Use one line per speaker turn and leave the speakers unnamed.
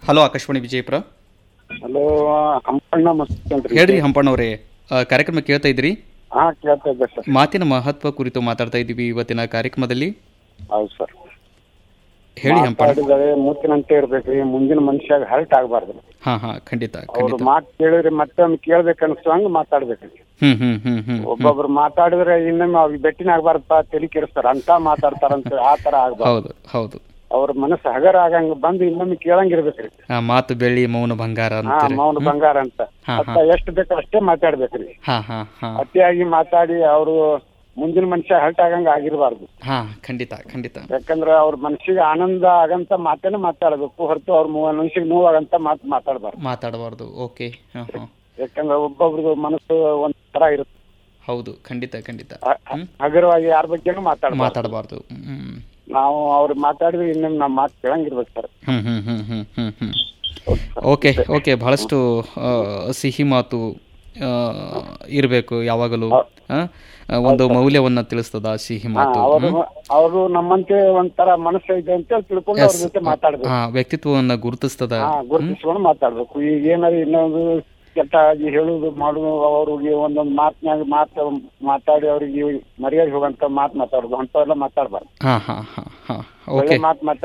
hello Akashvani Vijayapura
hello Hampanna ಮಸ್ತ್
ಹೇಳ್ರಿ ಹಂಪಣ್ಣವ್ರೆ ಆ, ಕಾರ್ಯಕ್ರಮ ಕೇಳ್ತಾ ಇದ್ರಿ
ಹಾ ಕೇಳ್ತಾ ಇದ್ದೆ ಸರ್
ಮಾತಿನ ಮಹತ್ವ ಕುರಿತು ಮಾತಾಡ್ತಾ ಇದ್ದೀವಿ ಇವತ್ತಿನ ಕಾರ್ಯಕ್ರಮದಲ್ಲಿ
ಹೌದು ಸರ್
ಹೇಳಿ ಹಂಪಣ್ಣ
ಮಾತಾಡಿದರೆ ಮೂತಿನಂತೆ ಇರ್ಬೇಕ್ರಿ ಮುಂದಿನ ಮನುಷ್ಯಾಗ ಹರ್ಟ್ ಆಗ್ಬಾರ್ದು
ಹಾ ಹಾ ಖಂಡಿತ
ಅವ್ರು
ಖಂಡಿತ
ಮಾತು ಕೇಳಿದ್ರೆ ಮತ್ತೊಮ್ಮೆ ಕೇಳ್ಬೇಕು ಅನ್ಸೋ ಹಂಗ ಮಾತಾಡ್ಬೇಕ್ರಿ
ಹ್ಮ್ ಹ್ಮ್ ಹ್ಮ್ ಹ್ಮ್
ಒಬ್ಬೊಬ್ರು ಮಾತಾಡಿದ್ರೆ ಇನ್ನೊಮ್ಮೆ ಅವ್ರಿಗೆ ಬೆಟ್ಟಿನ ಆಗ್ಬಾರ್ದಪ್ಪ ತಲೆ ಕೆಡಿಸ್ತಾರ ಅಂತ ಮಾತಾಡ್ತಾರಂತ ಆ ತರ ಆಗ್ಬಾರ್ದು
ಹೌದು ಹೌದು
ಅವ್ರ ಮನಸ್ಸು ಹಗರ ಆಗಂಗ ಬಂದು ಇನ್ನೊಮ್ಮೆ ಕೇಳಂಗಿರ್ಬೇಕ್ರಿ
ಆ, ಮಾತು ಬೆಳ್ಳಿ ಮೌನ ಬಂಗಾರ
ಹಾ
ಅಂತೀರಿ
ಮೌನ ಬಂಗಾರ ಅಂತ
ಹಾ,
ಮತ್ತ ಎಷ್ಟು ಬೇಕೋ ಅಷ್ಟೇ ಮಾತಾಡ್ಬೇಕ್ರಿ
ಹಾ ಹಾ ಹಾ
ಅತಿಯಾಗಿ ಮಾತಾಡಿ ಅವರು ಮುಂದಿನ ಮನುಷ್ಯ ಹರ್ಟ್ ಆಗಂಗ ಆಗಿರ್ಬಾರ್ದು
ಹಾ ಖಂಡಿತ ಖಂಡಿತ
ಯಾಕಂದ್ರೆ ಅವ್ರ ಮನಸ್ಸಿಗೆ ಆನಂದ ಆಗಂತ ಮಾತೇನೆ ಮಾತಾಡ್ಬೇಕು ಹೊರತು ಅವ್ರ ಮನುಷ್ಯಗೆ ನೋವಾಗಂತ ಮಾತು ಮಾತಾಡಬಾರ್ದು
ಮಾತಾಡಬಾರ್ದು ಓಕೆ ಹಾ ಹಾ
ಯಾಕಂದ್ರೆ ಒಬ್ಬೊಬ್ರದ್ದು ಮನಸ್ಸು ಒಂದ್ ತರ ಇರುತ್ತೆ
ಹೌದು ಖಂಡಿತ ಖಂಡಿತ
ಹ- ಹಗುರವಾಗಿ ಯಾರ ಬಗ್ಗೆನೂ ಮಾತಾಡ್ಬಾರ್ದು
ಮಾತಾಡಬಾರ್ದು ಹ್ಮ್
ನಾವು ಅವ್ರು ಮಾತಾಡಿದ್ರೆ ಇನ್ನೊಮ್ಮೆ ನಮ್ಮ ಮಾತು ಕೇಳಂಗಿರ್ಬೇಕು ಸರ್
ಹ್ಮ್ ಹ್ಮ್ ಹ್ಮ್ ಹ್ಮ್ ಹ್ಮ್ ಹ್ಮ್ ಓಕೆ ಓಕೆ ಬಹಳಷ್ಟು ಆ, ಸಿಹಿ ಮಾತು ಇರಬೇಕು ಯಾವಾಗಲೂ ಆ, ಒಂದು ಮೌಲ್ಯವನ್ನ ತಿಳಿಸ್ತದ ಸಿಹಿ ಮಾತು
ಅವರು ಅವರು ನಮ್ಮಂತೆ ಒಂಥರ ಮನಸ್ಸು ಇದೆ ಅಂತ ತಿಳ್ಕೊಂಡು ಅವ್ರ ಜೊತೆ ಮಾತಾಡ್ಬೇಕು
ಹಾ ವ್ಯಕ್ತಿತ್ವವನ್ನ ಗುರುತಿಸ್ತದ
ಹಾ ಗುರುತಿಸ್ಕೊಂಡು ಮಾತಾಡ್ಬೇಕು ಈಗ ಏನಾದ್ರು ಇನ್ನೊಂದು ಕೆಟ್ಟ ಆಗಿ ಹೇಳುದು ಮಾಡುದು ಅವ್ರಿಗೆ ಒಂದೊಂದು ಮಾತಿನಾಗ ಮಾತು ಮಾತಾಡಿ ಅವ್ರಿಗೆ ಮರ್ಯಾದೆ ಹೋಗಂತ ಮಾತು ಮಾತಾಡುದು ಅಂತವೆಲ್ಲ ಮಾತಾಡ್ಬಾರ್ದು
ಹಾ ಹಾ ಹಾ ಹಾ
ಒಳ್ಳೆ
ಓಕೆ
ಮಾತು ಮಾತಾಡಿ